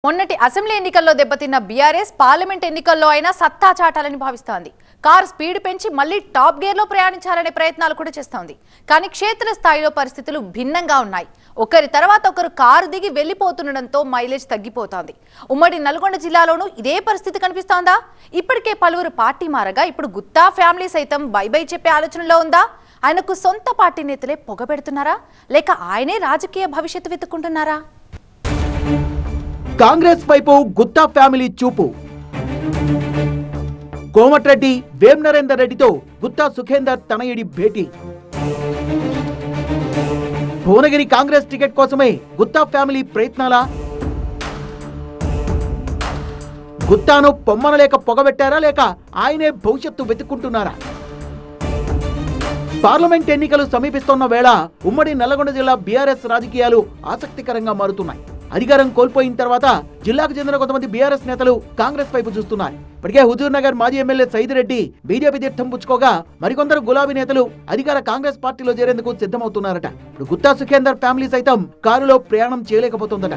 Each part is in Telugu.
మొన్నటి అసెంబ్లీ ఎన్నికల్లో దెబ్బతిన్న బీఆర్ఎస్ పార్లమెంట్ ఎన్నికల్లో అయినా సత్తా చాటాలని భావిస్తోంది కారు స్పీడ్ పెంచి మళ్లీ టాప్ గేర్లో ప్రయాణించాలనే ప్రయత్నాలు కూడా చేస్తోంది కానీ క్షేత్ర స్థాయిలో పరిస్థితులు భిన్నంగా ఉన్నాయి ఒకరి తర్వాత ఒకరు కారు దిగి వెళ్లిపోతుండడంతో మైలేజ్ తగ్గిపోతోంది ఉమ్మడి నల్గొండ జిల్లాలోనూ ఇదే పరిస్థితి కనిపిస్తోందా ఇప్పటికే పలువురు పార్టీ మారగా ఇప్పుడు గుత్తా ఫ్యామిలీ సైతం బై బై చెప్పే ఆలోచనలో ఉందా ఆయనకు సొంత పార్టీ నేతలే పొగబెడుతున్నారా లేక ఆయనే రాజకీయ భవిష్యత్తు వెతుక్కుంటున్నారా కాంగ్రెస్ వైపు గుత్తా ఫ్యామిలీ చూపు కోమటిరెడ్డి వేం నరేందర్ రెడ్డితో గుత్తా సుఖేందర్ తనయుడి భేటీ భువనగిరి కాంగ్రెస్ టికెట్ కోసమే గుత్తా ఫ్యామిలీ ప్రయత్నాలా గుత్తాను పొమ్మనలేక పొగబెట్టారా లేక ఆయనే భవిష్యత్తు వెతుక్కుంటున్నారా పార్లమెంట్ ఎన్నికలు సమీపిస్తున్న వేళ ఉమ్మడి నల్లగొండ జిల్లా బీఆర్ఎస్ రాజకీయాలు ఆసక్తికరంగా మారుతున్నాయి అధికారం కోల్పోయిన తర్వాత జిల్లాకు చెందిన కొంతమంది బీఆర్ఎస్ నేతలు కాంగ్రెస్ వైపు చూస్తున్నారు ఇప్పటికే హుజూర్ నగర్ మాజీ ఎమ్మెల్యే సైదిరెడ్డి బీజేపీ తీర్థం పుచ్చుకోగా మరికొందరు గులాబీ నేతలు అధికార కాంగ్రెస్ పార్టీలో చేరేందుకు సిద్ధమవుతున్నారట ఇప్పుడు గుత్తా సుఖేందర్ ఫ్యామిలీ సైతం కారులో ప్రయాణం చేయలేకపోతుందట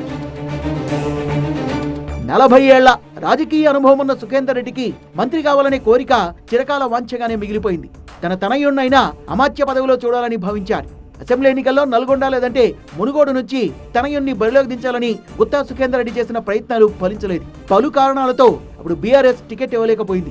నలభై ఏళ్ల రాజకీయ అనుభవం ఉన్న సుఖేందర్ రెడ్డికి మంత్రి కావాలనే కోరిక చిరకాల వాంఛగానే మిగిలిపోయింది తన తనయున్నైనా అమాత్య పదవిలో చూడాలని భావించారు అసెంబ్లీ ఎన్నికల్లో నల్గొండ లేదంటే మునుగోడు నుంచి తనయుణ్ణి బరిలోకి దించాలని గుత్తా సుఖేందర్ రెడ్డి చేసిన ప్రయత్నాలు ఫలించలేదు పలు కారణాలతో అప్పుడు బీఆర్ఎస్ టికెట్ ఇవ్వలేకపోయింది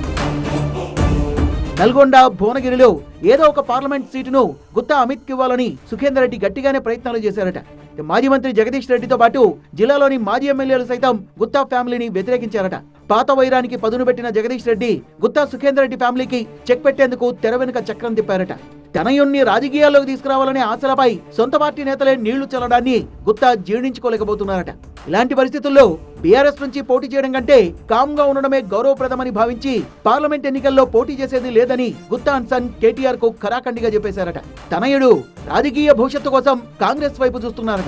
నల్గొండ భువనగిరిలో ఏదో ఒక పార్లమెంట్ సీటును గుత్తా అమిత్ ఇవ్వాలని సుఖేందర్ రెడ్డి గట్టిగానే ప్రయత్నాలు చేశారట ఇక మాజీ మంత్రి జగదీష్ రెడ్డితో పాటు జిల్లాలోని మాజీ ఎమ్మెల్యేలు సైతం గుత్తా ఫ్యామిలీని వ్యతిరేకించారట పాత వైరానికి పదును పెట్టిన జగదీష్ రెడ్డి గుత్తా సుఖేందర్ రెడ్డి ఫ్యామిలీకి చెక్ పెట్టేందుకు తెర వెనుక చక్రం తిప్పారట తనయుణ్ణి రాజకీయాల్లోకి తీసుకురావాలనే ఆశలపై సొంత పార్టీ నేతలే నీళ్లు చల్లడాన్ని గుత్తా జీర్ణించుకోలేకపోతున్నారట ఇలాంటి పరిస్థితుల్లో బీఆర్ఎస్ నుంచి పోటీ చేయడం కంటే కామ్ గా ఉండడమే గౌరవప్రదమని భావించి పార్లమెంట్ ఎన్నికల్లో పోటీ చేసేది లేదని గుత్తా అన్సన్ కేటీఆర్ కు ఖరాఖండిగా చెప్పేశారట తనయుడు రాజకీయ భవిష్యత్తు కోసం కాంగ్రెస్ వైపు చూస్తున్నారట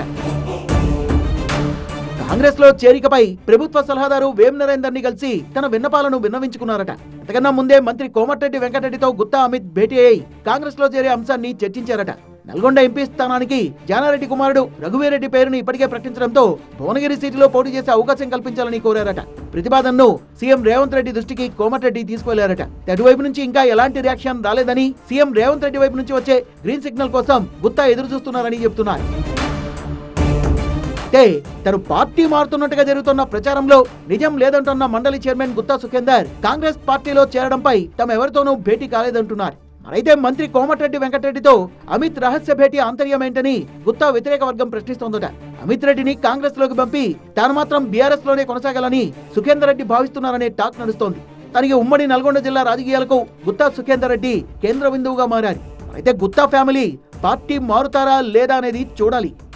కాంగ్రెస్ లో చేరికపై ప్రభుత్వ సలహాదారు వేం నరేందర్ ని కలిసి తన విన్నపాలను విన్నవించుకున్నారట అంతకన్నా ముందే మంత్రి కోమటిరెడ్డి వెంకటరెడ్డితో గుత్తా అమిత్ భేటీ అయి కాంగ్రెస్ లో చేరే అంశాన్ని చర్చించారట నల్గొండ ఎంపీ స్థానానికి జానారెడ్డి కుమారుడు రఘువీరెడ్డి పేరును ఇప్పటికే ప్రకటించడంతో భువనగిరి సీటులో పోటీ చేసే అవకాశం కల్పించాలని కోరారట ప్రతిపాదనను సీఎం రేవంత్ రెడ్డి దృష్టికి కోమటిరెడ్డి తీసుకువెళ్లారట అటువైపు నుంచి ఇంకా ఎలాంటి రియాక్షన్ రాలేదని సీఎం రేవంత్ రెడ్డి వైపు నుంచి వచ్చే గ్రీన్ సిగ్నల్ కోసం గుత్తా ఎదురు చూస్తున్నారని చెబుతున్నారు అయితే తను పార్టీ మారుతున్నట్టుగా జరుగుతున్న ప్రచారంలో నిజం లేదంటున్న మండలి చైర్మన్ గుత్తా సుఖేందర్ కాంగ్రెస్ పార్టీలో చేరడంపై తమ ఎవరితోనూ భేటీ కాలేదంటున్నారు మరైతే మంత్రి కోమటిరెడ్డి వెంకటరెడ్డితో అమిత్ రహస్య భేటీ ఆంతర్యం ఏంటని గుత్తా వ్యతిరేక వర్గం ప్రశ్నిస్తోందట అమిత్ రెడ్డిని కాంగ్రెస్ లోకి పంపి తాను మాత్రం బీఆర్ఎస్ లోనే కొనసాగాలని సుఖేందర్ రెడ్డి భావిస్తున్నారనే టాక్ నడుస్తోంది తనకి ఉమ్మడి నల్గొండ జిల్లా రాజకీయాలకు గుత్తా సుఖేందర్ రెడ్డి కేంద్ర బిందువుగా మారారు అయితే గుత్తా ఫ్యామిలీ పార్టీ మారుతారా లేదా అనేది చూడాలి